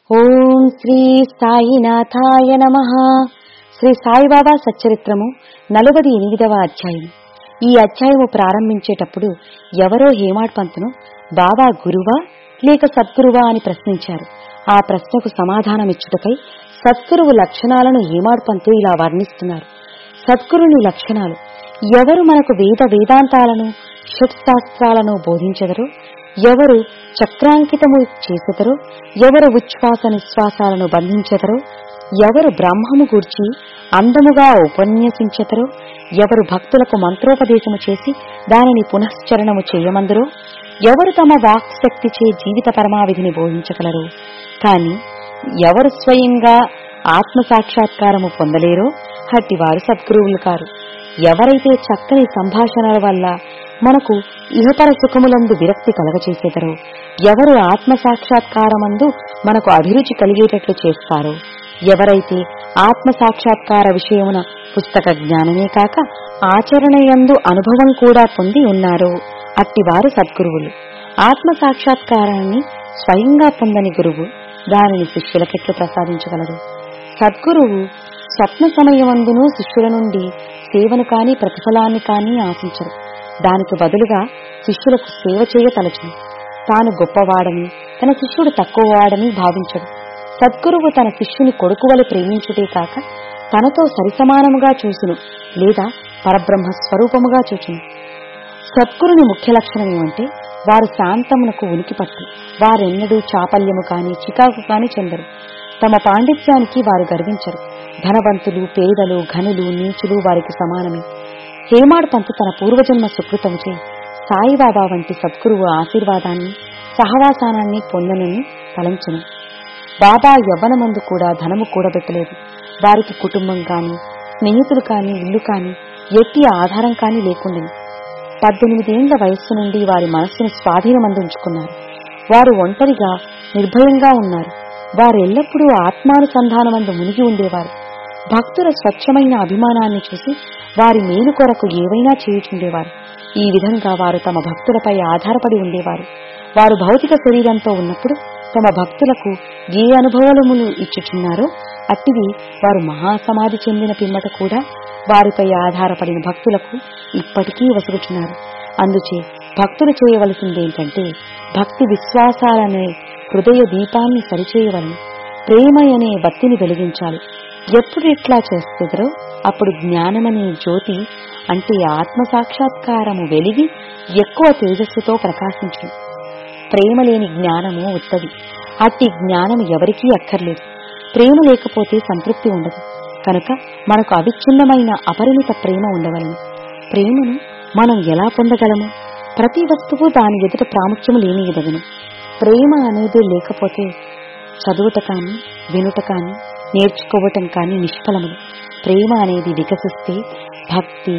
ఓం శ్రీ సాయినాథాయ నమ శ్రీ సాయిబాబా సచ్చరిత్రము నలభది ఎనిమిదవ అధ్యాయం ఈ అధ్యాయము ప్రారంభించేటప్పుడు ఎవరో హేమాడ్ పంతును బాబా గురువా లేక సద్గురువా అని ప్రశ్నించారు ఆ ప్రశ్నకు సమాధానమిచ్చుటకై సద్గురువు లక్షణాలను హేమాడ్ పంతు ఇలా వర్ణిస్తున్నారు సద్గురుని లక్షణాలు ఎవరు మనకు వేద వేదాంతాలను షట్శాస్త్రాలను బోధించెదరో ఎవరు చక్రాంకితము చేసెదరో ఎవరు ఉచ్ఛ్వాస నిశ్వాసాలను బంధించెదరో ఎవరు బ్రహ్మము గూర్చి అందముగా ఉపన్యసించెదరో ఎవరు భక్తులకు మంత్రోపదేశము చేసి దానిని పునశ్చరణము చేయమందురో ఎవరు తమ వాక్శక్తిచే జీవిత పరమావిధిని బోధించగలరు కాని ఎవరు స్వయంగా ఆత్మ సాక్షాత్కారము పొందలేరో హట్టివారు సద్గురువులు కారు ఎవరైతే చక్కని సంభాషణల వల్ల మనకు ఇహపర సుఖములందు విరక్తి కలగచేసేదరో ఎవరు ఆత్మ సాక్షాత్కారమందు మనకు అభిరుచి కలిగేటట్లు చేస్తారో ఎవరైతే ఆత్మ సాక్షాత్కార విషయమున పుస్తక జ్ఞానమే కాక ఆచరణయందు అనుభవం కూడా పొంది ఉన్నారో అట్టివారు సద్గురువులు ఆత్మ సాక్షాత్కారాన్ని స్వయంగా పొందని గురువు దానిని శిష్యులకెట్లు ప్రసాదించగలరు సద్గురువు స్వప్న సమయమందును శిష్యుల నుండి సేవను కాని ప్రతిఫలాన్ని కాని ఆశించరు దానికి బదులుగా శిష్యులకు సేవ చేయ తలచును తాను గొప్పవాడని తన శిష్యుడు తక్కువవాడని భావించడు సద్గురువు తన శిష్యుని కొడుకువలి ప్రేమించుటే కాక తనతో సరిసమానముగా చూసును లేదా పరబ్రహ్మ స్వరూపముగా చూచును సద్గురుని ముఖ్య లక్షణం ఏమంటే వారు శాంతమునకు ఉనికి పట్టు వారెన్నడూ చాపల్యము కాని చికాకు కాని చెందరు తమ పాండిత్యానికి వారు గర్వించరు ధనవంతులు పేదలు ఘనులు నీచులు వారికి సమానమే హేమాడ్ పంతు తన పూర్వజన్మ సుకృతముచే సాయిబాబా వంటి సద్గురువు ఆశీర్వాదాన్ని సహవాసానాన్ని పొందనని తలంచును బాబా యవ్వనమందు కూడా ధనము కూడబెట్టలేదు వారికి కుటుంబం కాని స్నేహితులు కాని ఇల్లు కాని ఎట్టి ఆధారం కాని లేకుండెను పద్దెనిమిదేండ్ల వయస్సు నుండి వారి మనస్సును స్వాధీనమందుంచుకున్నారు వారు ఒంటరిగా నిర్భయంగా ఉన్నారు వారు ఎల్లప్పుడూ ఆత్మానుసంధానమందు మునిగి ఉండేవారు భక్తుల స్వచ్ఛమైన అభిమానాన్ని చూసి వారి మేలు కొరకు ఏవైనా చేయుచుండేవారు ఈ విధంగా వారు తమ భక్తులపై ఆధారపడి ఉండేవారు వారు భౌతిక శరీరంతో ఉన్నప్పుడు తమ భక్తులకు ఏ అనుభవములు ఇచ్చుచున్నారో అట్టివి వారు మహాసమాధి చెందిన పిమ్మట కూడా వారిపై ఆధారపడిన భక్తులకు ఇప్పటికీ వసుగుచున్నారు అందుచే భక్తులు చేయవలసిందేంటంటే భక్తి విశ్వాసాలనే హృదయ దీపాన్ని సరిచేయవలను ప్రేమ అనే బత్తిని వెలిగించాలి ఎప్పుడు ఇట్లా చేస్తుందరో అప్పుడు జ్ఞానమనే జ్యోతి అంటే ఆత్మ సాక్షాత్కారము వెలిగి ఎక్కువ తేజస్సుతో ప్రకాశించు ప్రేమ లేని జ్ఞానము ఉత్తది అట్టి జ్ఞానం ఎవరికీ అక్కర్లేదు ప్రేమ లేకపోతే సంతృప్తి ఉండదు కనుక మనకు అవిచ్ఛిన్నమైన అపరిమిత ప్రేమ ఉండవలను ప్రేమను మనం ఎలా పొందగలము ప్రతి వస్తువు దాని ఎదుట ప్రాముఖ్యము లేని ఎదగను ప్రేమ అనేది లేకపోతే చదువుట కాని వినుట కాని నేర్చుకోవటం కాని నిష్ఫలములు ప్రేమ అనేది వికసిస్తే భక్తి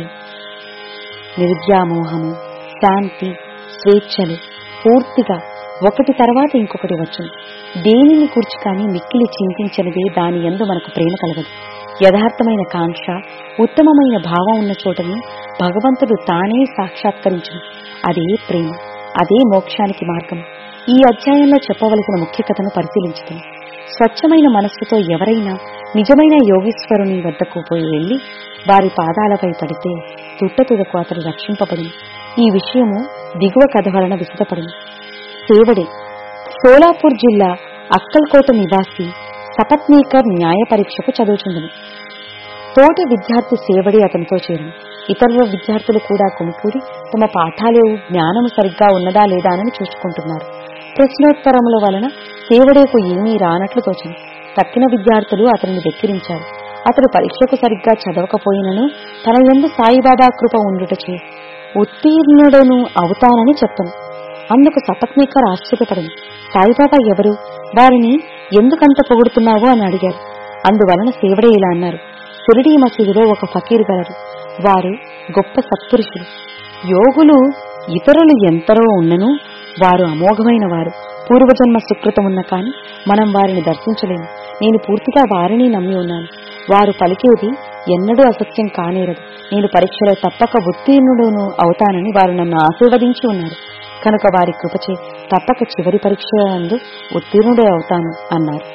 నిర్వ్యామోహము శాంతి స్వేచ్ఛలు పూర్తిగా ఒకటి తర్వాత ఇంకొకటి వచ్చును దేనిని కూర్చి కానీ మిక్కిలి చింతించనిదే దాని ఎందు మనకు ప్రేమ కలగదు యథార్థమైన కాంక్ష ఉత్తమమైన భావం ఉన్న చోటను భగవంతుడు తానే సాక్షాత్కరించును అదే ప్రేమ అదే మోక్షానికి మార్గం ఈ అధ్యాయంలో చెప్పవలసిన ముఖ్య కథను పరిశీలించుతాం స్వచ్ఛమైన మనస్సుతో ఎవరైనా నిజమైన యోగీశ్వరుని వద్దకు పోయి వెళ్లి వారి పాదాలపై పడితే తుట్టతుదకు అతడు రక్షింపబడును ఈ విషయము దిగువ కథ వలన విశదపడును సేవడే సోలాపూర్ జిల్లా అక్కల్కోట నివాసి సపత్నీకర్ న్యాయ పరీక్షకు చదువుచుండను తోటి విద్యార్థి సేవడే అతనితో చేరును ఇతరుల విద్యార్థులు కూడా కొనుకూడి తమ పాఠాలు జ్ఞానము సరిగ్గా ఉన్నదా లేదా అని చూసుకుంటున్నారు ప్రశ్నోత్తరముల వలన సేవడేకు ఏమీ రానట్లు తోచింది తక్కిన విద్యార్థులు అతనిని వెక్కిరించారు అతడు పరీక్షకు సరిగ్గా చదవకపోయినను తన ఎందు సాయిబాబా కృప ఉండుటచే ఉత్తీర్ణుడను అవుతానని చెప్పను అందుకు సపత్నీకర్ ఆశ్చర్యపడింది సాయిబాబా ఎవరు వారిని ఎందుకంత పొగుడుతున్నావు అని అడిగారు అందువలన సేవడే ఇలా అన్నారు షిరిడీ మసీదులో ఒక ఫకీరు గలరు వారు గొప్ప సత్పురుషులు యోగులు ఇతరులు ఎంతరో ఉన్నను వారు అమోఘమైన వారు పూర్వజన్మ సుకృతమున్న కాని మనం వారిని దర్శించలేము నేను పూర్తిగా వారిని నమ్మి ఉన్నాను వారు పలికేది ఎన్నడూ అసత్యం కానేరదు నేను పరీక్షలో తప్పక ఉత్తీర్ణుడును అవుతానని వారు నన్ను ఆశీర్వదించి ఉన్నారు కనుక వారి కృపచే తప్పక చివరి పరీక్ష నందు ఉత్తీర్ణుడే అవుతాను అన్నారు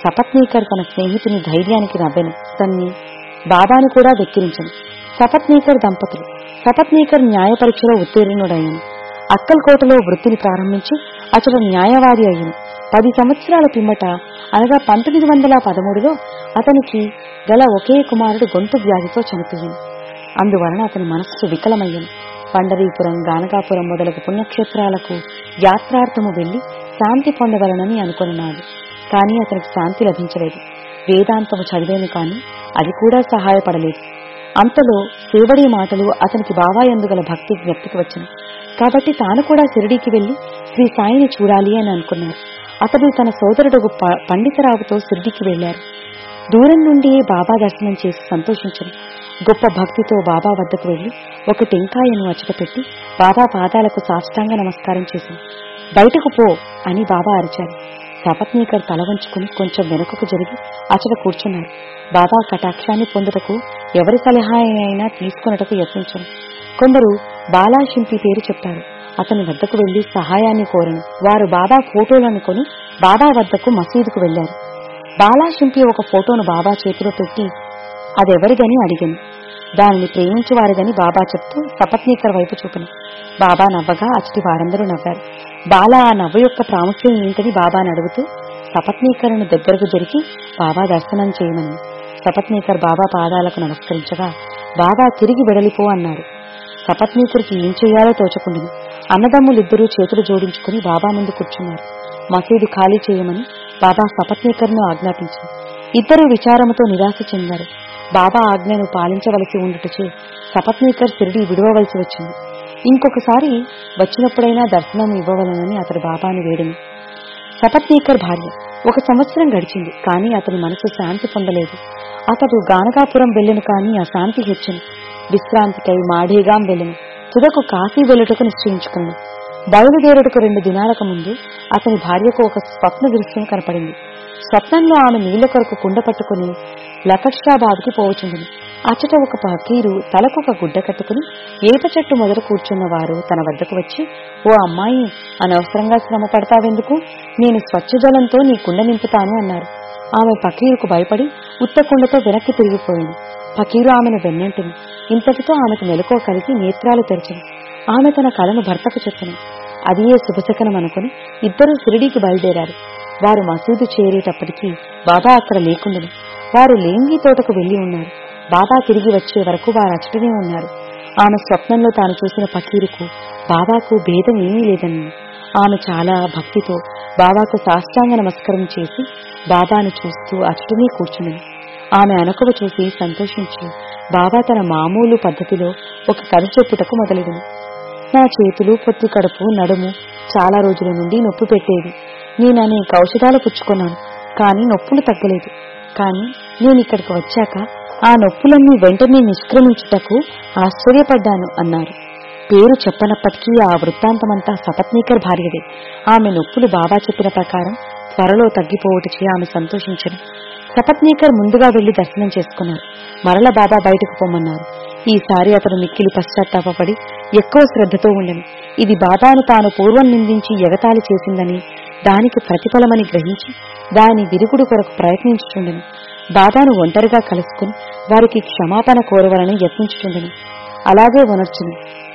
సపత్నీకర్ తన స్నేహితుని ధైర్యానికి నవ్వెను తన్ని బాబాను కూడా వెక్కిరించను సపత్నీకర్ దంపతులు సపత్నీకర్ న్యాయ పరీక్షలో ఉత్తీర్ణుడయ్యాను అక్కల్కోటలో వృత్తిని ప్రారంభించి అతడు న్యాయవాది అయ్యను పది సంవత్సరాల పిమ్మట అనగా పంతొమ్మిది వందల పదమూడులో అతనికి గల ఒకే కుమారుడు గొంతు వ్యాధితో చనిపోయింది అందువలన అతని మనస్సు వికలమయ్యను పండరీపురం గానకాపురం మొదలగు పుణ్యక్షేత్రాలకు యాత్రార్థము వెళ్లి శాంతి పొందవలనని అనుకున్నాడు కానీ అతనికి శాంతి లభించలేదు వేదాంతము చదివేను కాని అది కూడా సహాయపడలేదు అంతలో సేవడి మాటలు అతనికి బాబా ఎందుగల భక్తి జ్ఞప్తికి వచ్చను కాబట్టి తాను కూడా షిరిడీకి వెళ్లి శ్రీ సాయిని చూడాలి అని అనుకున్నారు అతడు తన సోదరుడు ప- పండితరావుతో షిరిడీకి వెళ్లారు దూరం నుండి బాబా దర్శనం చేసి సంతోషించను గొప్ప భక్తితో బాబా వద్దకు వెళ్లి ఒక టెంకాయను అచ్చట పెట్టి బాబా పాదాలకు సాష్టాంగ నమస్కారం చేశాను బయటకు పో అని బాబా అరిచారు సపత్నీకర్ తల వంచుకుని కొంచెం వెనుకకు జరిగి అచట కూర్చున్నారు బాబా కటాక్షాన్ని పొందుటకు ఎవరి సలహా అయినా తీసుకున్నటకు యత్నించను కొందరు బాలా షింపి పేరు చెప్పారు అతని వద్దకు వెళ్లి సహాయాన్ని కోరను వారు బాబా ఫోటోలను కొని బాబా వద్దకు మసీదుకు వెళ్లారు బాలా షింపి ఒక ఫోటోను బాబా చేతిలో పెట్టి అదెవరిదని అడిగాను దానిని ప్రేమించువారిదని బాబా చెప్తూ సపత్నీకర్ వైపు చూపను బాబా నవ్వగా అచ్చటి వారందరూ నవ్వారు బాలా ఆ నవ్వు యొక్క ప్రాముఖ్యం ఏంటని బాబాని అడుగుతూ సపత్నీకర్ను దగ్గరకు జరిగి బాబా దర్శనం చేయమని సపత్నీకర్ బాబా పాదాలకు నమస్కరించగా బాబా తిరిగి వెడలిపో అన్నారు సపత్నీకుడికి ఏం చేయాలో తోచకుండాను అన్నదమ్ములిద్దరూ చేతులు జోడించుకుని బాబా ముందు కూర్చున్నారు మసీదు ఖాళీ చేయమని బాబా సపత్నీకర్ను ఆజ్ఞాపించారు ఇద్దరు విచారముతో నిరాశ చెందారు బాబా ఆజ్ఞను పాలించవలసి ఉండుటచే సపత్నీకర్ సిరిడి విడవవలసి వచ్చింది ఇంకొకసారి వచ్చినప్పుడైనా దర్శనం ఇవ్వవలనని అతడు బాబాను వేడిని సపత్నీకర్ భార్య ఒక సంవత్సరం గడిచింది కానీ అతని మనసు శాంతి పొందలేదు అతడు గానకాపురం వెళ్ళను కానీ ఆ శాంతి హెచ్చును విశ్రాంతికై మాఢేగాం వెళ్ళను తుదకు కాశీ వెళ్ళుటకు నిశ్చయించుకున్నాను బయలుదేరుటకు రెండు దినాలకు ముందు అతని భార్యకు ఒక స్వప్న దృశ్యం కనపడింది స్వప్నంలో ఆమె నీళ్ల కొరకు కుండ పట్టుకుని లకక్షాబాద్కి పోవచుండను అచ్చట ఒక ఫకీరు తలకు ఒక గుడ్డ కట్టుకుని ఏప చెట్టు మొదలు కూర్చున్న వారు తన వద్దకు వచ్చి ఓ అమ్మాయి అనవసరంగా శ్రమ పడతావెందుకు నేను స్వచ్ఛ జలంతో నీ కుండ నింపుతాను అన్నారు ఆమె ఫకీరుకు భయపడి ఉత్త కుండతో వెనక్కి తిరిగిపోయింది ఫకీరు ఆమెను వెన్నంటింది ఇంతటితో ఆమెకు మెలకువ కలిగి నేత్రాలు తెరిచింది ఆమె తన కలను భర్తకు చెప్పను అది ఏ శుభశకనం అనుకుని ఇద్దరూ షిరిడీకి బయలుదేరారు వారు మసీదు చేరేటప్పటికీ బాబా అక్కడ లేకుండను వారు లేంగి తోటకు వెళ్లి ఉన్నారు బాబా తిరిగి వచ్చే వరకు వారు అచ్చటనే ఉన్నారు ఆమె స్వప్నంలో తాను చూసిన పకీరుకు బాబాకు భేదం ఏమీ లేదని ఆమె చాలా భక్తితో బాబాకు సాష్టాంగ నమస్కారం చేసి బాబాను చూస్తూ అచ్చటనే కూర్చున్నది ఆమె అనకువ చూసి సంతోషించి బాబా తన మామూలు పద్ధతిలో ఒక కథ చెప్పుటకు మొదలెడింది నా చేతులు పొత్తి కడుపు నడుము చాలా రోజుల నుండి నొప్పి పెట్టేది నేను అనేక ఔషధాలు పుచ్చుకున్నాను కానీ నొప్పులు తగ్గలేదు కానీ నేను ఇక్కడికి వచ్చాక ఆ నొప్పులన్నీ వెంటనే నిష్క్రమించుటకు ఆశ్చర్యపడ్డాను అన్నారు పేరు చెప్పనప్పటికీ ఆ వృత్తాంతమంతా సపత్నీకర్ భార్యదే ఆమె నొప్పులు బాబా చెప్పిన ప్రకారం త్వరలో తగ్గిపోవటచే ఆమె సంతోషించను సపత్నీకర్ ముందుగా వెళ్లి దర్శనం చేసుకున్నారు మరల బాబా బయటకు పొమ్మన్నారు ఈసారి అతను మిక్కిలి పశ్చాత్తాపడి ఎక్కువ శ్రద్ధతో ఉండను ఇది బాబాను తాను పూర్వం నిందించి ఎగతాళి చేసిందని దానికి ప్రతిఫలమని గ్రహించి దాని విరుగుడు కొరకు ప్రయత్నించుచుండెను బాబాను ఒంటరిగా కలుసుకుని వారికి క్షమాపణ కోరవలని యత్నించుచుండెను అలాగే వనర్చును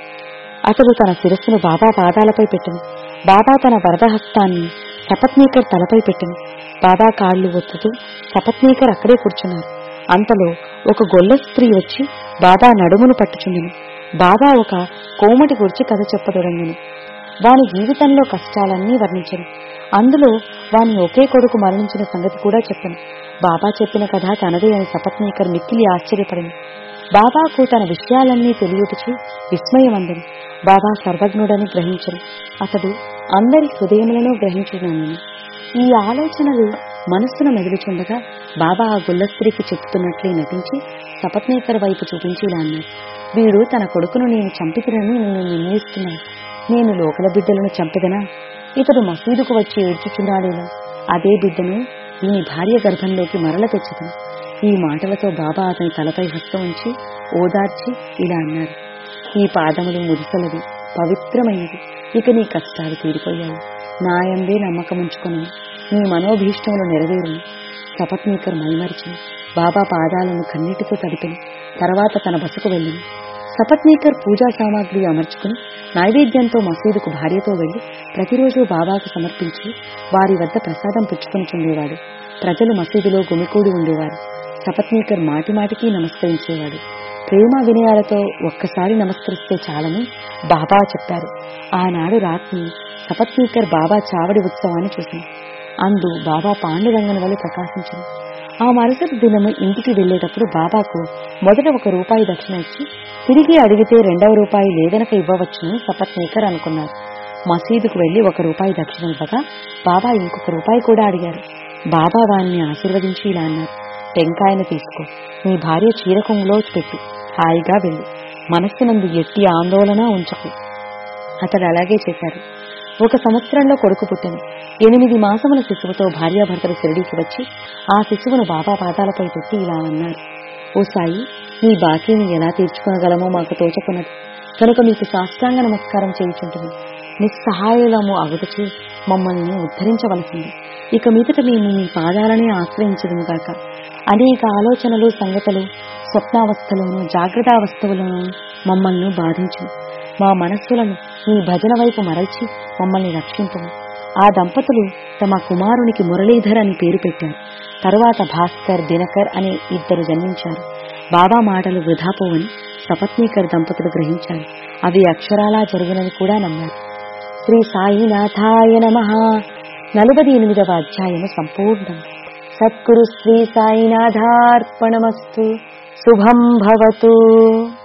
అతడు తన శిరస్సును బాబా పాదాలపై పెట్టెను బాబా తన వరదహస్తాన్ని సపత్నీకర్ తలపై పెట్టెను బాబా కాళ్ళు ఒత్తుతూ సపత్నీకర్ అక్కడే కూర్చున్నారు అంతలో ఒక గొల్ల స్త్రీ వచ్చి బాబా నడుమును పట్టుచుండెను బాబా ఒక కోమటి గురించి కథ చెప్పదొడంగెను వాని జీవితంలో కష్టాలన్నీ వర్ణించను అందులో వాని ఒకే కొడుకు మరణించిన సంగతి కూడా చెప్పను బాబా చెప్పిన కథ తనదే అని సపత్నీకర్ మిక్కిలి ఆశ్చర్యపడింది బాబాకు తన విషయాలన్నీ తెలియటచి విస్మయమందని బాబా సర్వజ్ఞుడని గ్రహించను అతడు అందరి హృదయములను గ్రహించున్నాను ఈ ఆలోచనలు మనస్సును మెదులుచుండగా బాబా ఆ గుల్ల స్త్రీకి చెప్తున్నట్లే నటించి సపత్నేకర్ వైపు చూపించి ఇలా అన్నారు వీడు తన కొడుకును నేను చంపితినని నేను నిర్ణయిస్తున్నాను నేను లోకల బిడ్డలను చంపెదనా ఇతడు మసీదుకు వచ్చి ఏడ్చుచున్నాడేమో అదే బిడ్డను ఈయన భార్య గర్భంలోకి మరల తెచ్చుతాను ఈ మాటలతో బాబా అతని తలపై హస్తం ఉంచి ఓదార్చి ఇలా అన్నారు ఈ పాదములు మురిసలవి పవిత్రమైనవి ఇక నీ కష్టాలు తీరిపోయాయి నాయందే నమ్మకముంచుకొని నీ మనోభీష్టములు నెరవేరును సపత్నీకర్ మైమరిచింది బాబా పాదాలను కన్నీటితో తడిపిన తర్వాత తన బసకు వెళ్ళింది సపత్నీకర్ పూజా సామాగ్రి అమర్చుకుని నైవేద్యంతో మసీదుకు భార్యతో వెళ్లి ప్రతిరోజు బాబాకు సమర్పించి వారి వద్ద ప్రసాదం పుచ్చుకొని చుండేవాడు ప్రజలు మసీదులో గుమికూడి ఉండేవారు సపత్నీకర్ మాటిమాటికి నమస్కరించేవాడు ప్రేమ వినయాలతో ఒక్కసారి నమస్కరిస్తే చాలని బాబా చెప్పారు ఆనాడు రాత్రి సపత్నీకర్ బాబా చావడి ఉత్సవాన్ని చూసింది అందు బాబా పాండురంగన వలె ప్రకాశించింది ఆ మరుసటి దినము ఇంటికి వెళ్లేటప్పుడు బాబాకు మొదట ఒక రూపాయి దక్షిణ ఇచ్చి తిరిగి అడిగితే రెండవ రూపాయి లేదనక ఇవ్వవచ్చునని సపత్నీకర్ అనుకున్నారు మసీదుకు వెళ్లి ఒక రూపాయి దక్షిణ ఇవ్వగా బాబా ఇంకొక రూపాయి కూడా అడిగారు బాబా వారిని ఆశీర్వదించి ఇలా అన్నారు టెంకాయను తీసుకో నీ భార్య చీరకొంగులో పెట్టు హాయిగా వెళ్ళు మనస్సునందు ఎట్టి ఆందోళన ఉంచకు అతడు అలాగే చేశారు ఒక సంవత్సరంలో కొడుకు పుట్టింది ఎనిమిది మాసముల శిశువుతో భార్యాభర్తలు షిరిడీకి వచ్చి ఆ శిశువును బాబా పాదాలపై పెట్టి ఇలా అన్నారు ఓ సాయి నీ బాకీని ఎలా తీర్చుకోగలమో మాకు తోచుకున్నది కనుక మీకు సాష్టాంగ నమస్కారం చేయుచుంటుంది నిస్సహాయులము అగుటచే మమ్మల్ని ఉద్ధరించవలసింది ఇక మీదట మేము మీ పాదాలనే ఆశ్రయించదుము గాక అనేక ఆలోచనలు సంగతులు స్వప్నావస్థలోను జాగ్రత్తావస్థలోను మమ్మల్ని బాధించు మా మనస్సులను నీ భజన వైపు మరల్చి మమ్మల్ని రక్షింపము ఆ దంపతులు తమ కుమారునికి మురళీధర్ అని పేరు పెట్టారు తరువాత భాస్కర్ దినకర్ అనే ఇద్దరు జన్మించారు బాబా మాటలు వృధా పోవని సపత్నీకర్ దంపతులు గ్రహించారు అవి అక్షరాలా జరుగునని కూడా నమ్మారు శ్రీ సాయినాథాయ నమ నలభై ఎనిమిదవ అధ్యాయము సంపూర్ణం సద్గురు శ్రీ సాయినాథార్పణమస్తు శుభం భవతు